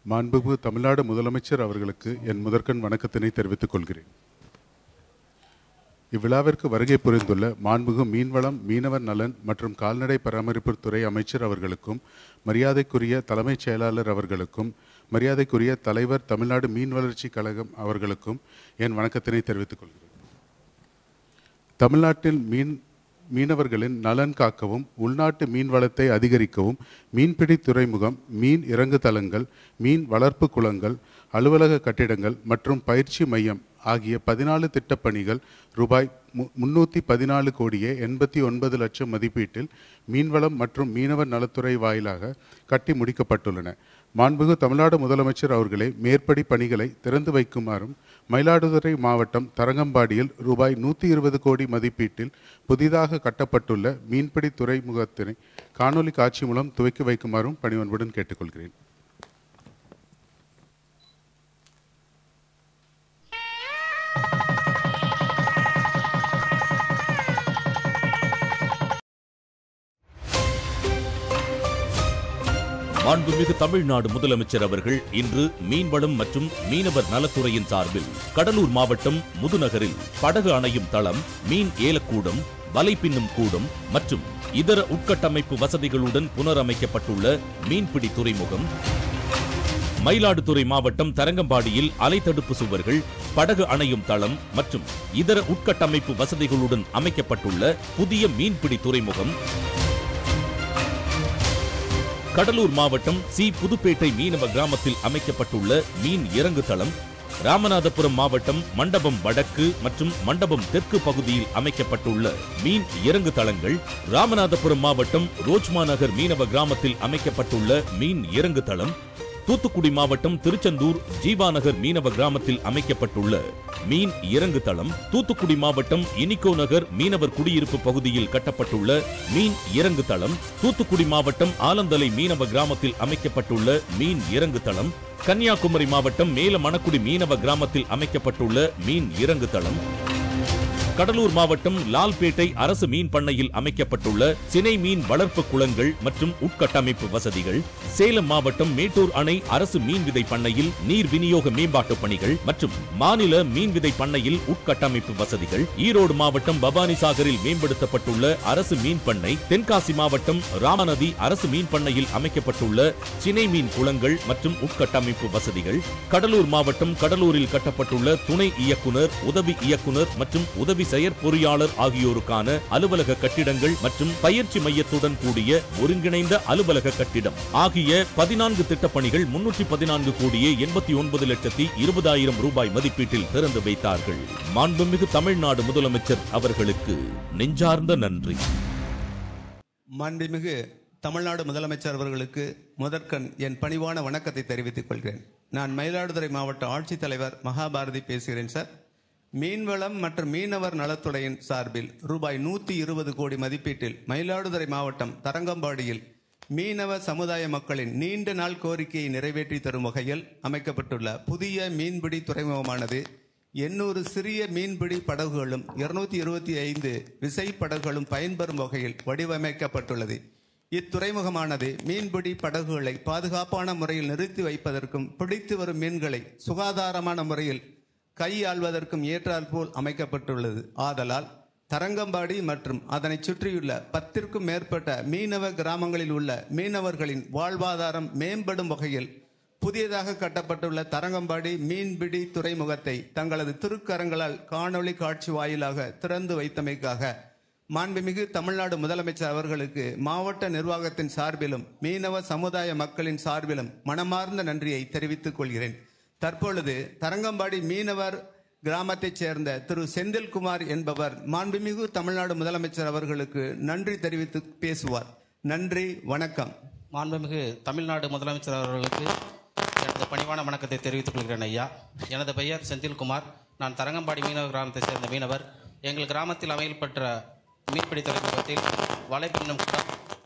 மாண்புமிகு தமிழ்நாடு முதலமைச்சர் அவர்களுக்கு என் முதற்கண் வணக்கத்தினை தெரிவித்துக் கொள்கிறேன் இவ்விழாவிற்கு வருகை புரிந்துள்ள மாண்புமிகு மீன்வளம் மீனவர் நலன் மற்றும் கால்நடை பராமரிப்பு துறை அமைச்சர் அவர்களுக்கும் மரியாதைக்குரிய தலைமைச் செயலாளர் அவர்களுக்கும் மரியாதைக்குரிய தலைவர் தமிழ்நாடு மீன் வளர்ச்சி கழகம் அவர்களுக்கும் என் வணக்கத்தினை தெரிவித்துக் கொள்கிறேன் தமிழ்நாட்டில் மீன் மீனவர்களின் நலன் காக்கவும் உள்நாட்டு மீன் வளத்தை அதிகரிக்கவும் மீன்பிடி துறைமுகம் மீன் இறங்கு தளங்கள் மீன் வளர்ப்பு குளங்கள் அலுவலக கட்டிடங்கள் மற்றும் பயிற்சி மையம் ஆகிய பதினாலு திட்டப்பணிகள் ரூபாய் மு முன்னூற்றி பதினாலு கோடியே எண்பத்தி ஒன்பது லட்சம் மதிப்பீட்டில் மீன்வளம் மற்றும் மீனவர் நலத்துறை வாயிலாக கட்டி முடிக்கப்பட்டுள்ளன மாண்புமிகு தமிழ்நாடு முதலமைச்சர் அவர்களே மேற்படி பணிகளை திறந்து வைக்குமாறும் மயிலாடுதுறை மாவட்டம் தரங்கம்பாடியில் ரூபாய் நூற்றி இருபது கோடி மதிப்பீட்டில் புதிதாக கட்டப்பட்டுள்ள மீன்பிடி துறைமுகத்தினை காணொலி காட்சி மூலம் துவக்கி வைக்குமாறும் பணிவன்புடன் கேட்டுக்கொள்கிறேன் மாண்புமிகு தமிழ்நாடு முதலமைச்சர் அவர்கள் இன்று மீன்வளம் மற்றும் மீனவர் நலத்துறையின் சார்பில் கடலூர் மாவட்டம் முதுநகரில் படகு அணையும் தளம் மீன் ஏலக்கூடம் வலை பின்னும் கூடம் மற்றும் இதர உட்கட்டமைப்பு வசதிகளுடன் புனரமைக்கப்பட்டுள்ள மீன்பிடி துறைமுகம் மயிலாடுதுறை மாவட்டம் தரங்கம்பாடியில் அலைத்தடுப்பு சுவர்கள் படகு அணையும் தளம் மற்றும் இதர உட்கட்டமைப்பு வசதிகளுடன் அமைக்கப்பட்டுள்ள புதிய மீன்பிடி துறைமுகம் கடலூர் மாவட்டம் சி புதுப்பேட்டை மீனவ கிராமத்தில் அமைக்கப்பட்டுள்ள மீன் இறங்கு தளம் ராமநாதபுரம் மாவட்டம் மண்டபம் வடக்கு மற்றும் மண்டபம் தெற்கு பகுதியில் அமைக்கப்பட்டுள்ள மீன் இறங்கு தளங்கள் ராமநாதபுரம் மாவட்டம் ரோஜ்மா நகர் மீனவ கிராமத்தில் அமைக்கப்பட்டுள்ள மீன் இறங்கு தளம் தூத்துக்குடி மாவட்டம் திருச்செந்தூர் ஜீவாநகர் மீனவ கிராமத்தில் அமைக்கப்பட்டுள்ள மீன் இறங்கு தளம் தூத்துக்குடி மாவட்டம் இனிகோ நகர் மீனவர் குடியிருப்பு பகுதியில் கட்டப்பட்டுள்ள மீன் இறங்கு தளம் தூத்துக்குடி மாவட்டம் ஆலந்தலை மீனவ கிராமத்தில் அமைக்கப்பட்டுள்ள மீன் இறங்கு தளம் கன்னியாகுமரி மாவட்டம் மேல மணக்குடி மீனவ கிராமத்தில் அமைக்கப்பட்டுள்ள மீன் இறங்கு தளம் கடலூர் மாவட்டம் லால்பேட்டை அரசு மீன் பண்ணையில் அமைக்கப்பட்டுள்ள சினை மீன் வளர்ப்பு குளங்கள் மற்றும் உட்கட்டமைப்பு வசதிகள் சேலம் மாவட்டம் மேட்டூர் அணை அரசு மீன் விதை பண்ணையில் நீர் விநியோக மேம்பாட்டு பணிகள் மற்றும் மாநில மீன் விதை பண்ணையில் உட்கட்டமைப்பு வசதிகள் ஈரோடு மாவட்டம் பவானி சாகரில் மேம்படுத்தப்பட்டுள்ள அரசு மீன் பண்ணை தென்காசி மாவட்டம் ராமநதி அரசு மீன் பண்ணையில் அமைக்கப்பட்டுள்ள சினை மீன் குளங்கள் மற்றும் உட்கட்டமைப்பு வசதிகள் கடலூர் மாவட்டம் கடலூரில் கட்டப்பட்டுள்ள துணை இயக்குனர் உதவி இயக்குனர் மற்றும் உதவி செயற்பொறியாளர் ஆகியோருக்கான அலுவலக கட்டிடங்கள் மற்றும் பயிற்சி மையத்துடன் கூடிய ஒருங்கிணைந்த அலுவலக கட்டிடம் ஆகிய பதினான்கு திட்டப்பணிகள் முன்னூற்றி பதினான்கு கோடியே எண்பத்தி ஒன்பது லட்சத்தி இருபதாயிரம் ரூபாய் மதிப்பீட்டில் திறந்து வைத்தார்கள் மாண்புமிகு தமிழ்நாடு முதலமைச்சர் அவர்களுக்கு நெஞ்சார்ந்த நன்றி மாண்புமிகு தமிழ்நாடு முதலமைச்சர் அவர்களுக்கு முதற்கண் என் பணிவான வணக்கத்தை தெரிவித்துக் கொள்கிறேன் நான் மயிலாடுதுறை மாவட்ட ஆட்சித்தலைவர் மகாபாரதி பேசுகிறேன் சார் மீன்வளம் மற்றும் மீனவர் நலத்துறையின் சார்பில் ரூபாய் நூற்றி இருபது கோடி மதிப்பீட்டில் மயிலாடுதுறை மாவட்டம் தரங்கம்பாடியில் மீனவ சமுதாய மக்களின் நீண்ட நாள் கோரிக்கையை நிறைவேற்றி தரும் வகையில் அமைக்கப்பட்டுள்ள புதிய மீன்பிடி துறைமுகமானது எண்ணூறு சிறிய மீன்பிடி படகுகளும் இருநூத்தி இருபத்தி ஐந்து விசை படகுகளும் பயன்பெறும் வகையில் வடிவமைக்கப்பட்டுள்ளது இத்துறைமுகமானது மீன்பிடி படகுகளை பாதுகாப்பான முறையில் நிறுத்தி வைப்பதற்கும் பிடித்து வரும் மீன்களை சுகாதாரமான முறையில் கையாள்வதற்கும் ஏற்றாற்போல் அமைக்கப்பட்டுள்ளது ஆதலால் தரங்கம்பாடி மற்றும் அதனை சுற்றியுள்ள பத்திற்கும் மேற்பட்ட மீனவ கிராமங்களில் உள்ள மீனவர்களின் வாழ்வாதாரம் மேம்படும் வகையில் புதியதாக கட்டப்பட்டுள்ள தரங்கம்பாடி மீன்பிடி துறைமுகத்தை தங்களது திருக்கரங்களால் காணொளி காட்சி வாயிலாக திறந்து வைத்தமைக்காக மாண்புமிகு தமிழ்நாடு முதலமைச்சர் அவர்களுக்கு மாவட்ட நிர்வாகத்தின் சார்பிலும் மீனவ சமுதாய மக்களின் சார்பிலும் மனமார்ந்த நன்றியை தெரிவித்துக் கொள்கிறேன் தற்பொழுது தரங்கம்பாடி மீனவர் கிராமத்தைச் சேர்ந்த திரு செந்தில்குமார் என்பவர் மாண்புமிகு தமிழ்நாடு முதலமைச்சர் அவர்களுக்கு நன்றி தெரிவித்து பேசுவார் நன்றி வணக்கம் மாண்புமிகு தமிழ்நாடு முதலமைச்சர் அவர்களுக்கு எனது பணிவான வணக்கத்தை தெரிவித்துக் கொள்கிறேன் ஐயா எனது பெயர் செந்தில்குமார் நான் தரங்கம்பாடி மீனவ கிராமத்தைச் சேர்ந்த மீனவர் எங்கள் கிராமத்தில் அமையப்பெற்ற மீன்பிடி துறைமுகத்தில் வலை பின்னும் கூடம்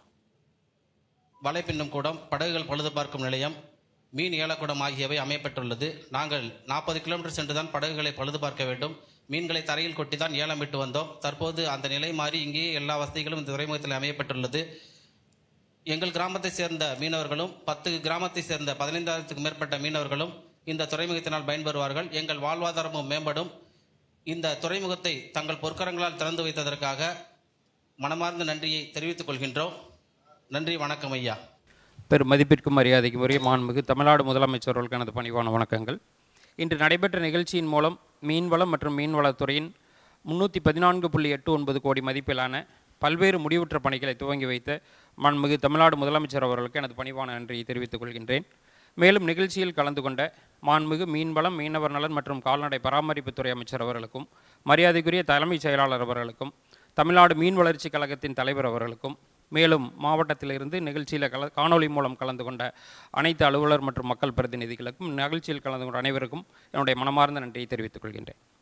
வலை பின்னும் கூடம் படகுகள் பழுது பார்க்கும் நிலையம் மீன் ஏலக்கூடம் ஆகியவை அமையப்பட்டுள்ளது நாங்கள் நாற்பது கிலோமீட்டர் சென்றுதான் படகுகளை பழுது பார்க்க வேண்டும் மீன்களை தரையில் கொட்டி தான் ஏலம் விட்டு வந்தோம் தற்போது அந்த நிலை மாறி இங்கேயே எல்லா வசதிகளும் இந்த துறைமுகத்தில் அமையப்பட்டுள்ளது எங்கள் கிராமத்தை சேர்ந்த மீனவர்களும் பத்து கிராமத்தை சேர்ந்த பதினைந்தாயிரத்துக்கு மேற்பட்ட மீனவர்களும் இந்த துறைமுகத்தினால் பயன்பெறுவார்கள் எங்கள் வாழ்வாதாரமும் மேம்படும் இந்த துறைமுகத்தை தங்கள் பொற்கரங்களால் திறந்து வைத்ததற்காக மனமார்ந்த நன்றியை தெரிவித்துக் கொள்கின்றோம் நன்றி வணக்கம் ஐயா பெரும் மதிப்பிற்கும் மரியாதைக்கும் உரிய மாண்புமிகு தமிழ்நாடு முதலமைச்சர் அவர்களுக்கு எனது பணிவான வணக்கங்கள் இன்று நடைபெற்ற நிகழ்ச்சியின் மூலம் மீன்வளம் மற்றும் மீன்வளத்துறையின் முன்னூற்றி பதினான்கு புள்ளி எட்டு ஒன்பது கோடி மதிப்பிலான பல்வேறு முடிவுற்ற பணிகளை துவங்கி வைத்த மாண்புமிகு தமிழ்நாடு முதலமைச்சர் அவர்களுக்கு எனது பணிவான நன்றியை தெரிவித்துக் கொள்கின்றேன் மேலும் நிகழ்ச்சியில் கலந்து கொண்ட மாண்புமிகு மீன்வளம் மீனவர் நலன் மற்றும் கால்நடை பராமரிப்புத்துறை அமைச்சர் அவர்களுக்கும் மரியாதைக்குரிய தலைமைச் செயலாளர் அவர்களுக்கும் தமிழ்நாடு மீன் வளர்ச்சி கழகத்தின் தலைவர் அவர்களுக்கும் மேலும் மாவட்டத்திலிருந்து நிகழ்ச்சியில் கல காணொளி மூலம் கலந்து கொண்ட அனைத்து அலுவலர் மற்றும் மக்கள் பிரதிநிதிகளுக்கும் நிகழ்ச்சியில் கலந்து கொண்ட அனைவருக்கும் என்னுடைய மனமார்ந்த நன்றியை தெரிவித்துக் கொள்கின்றேன்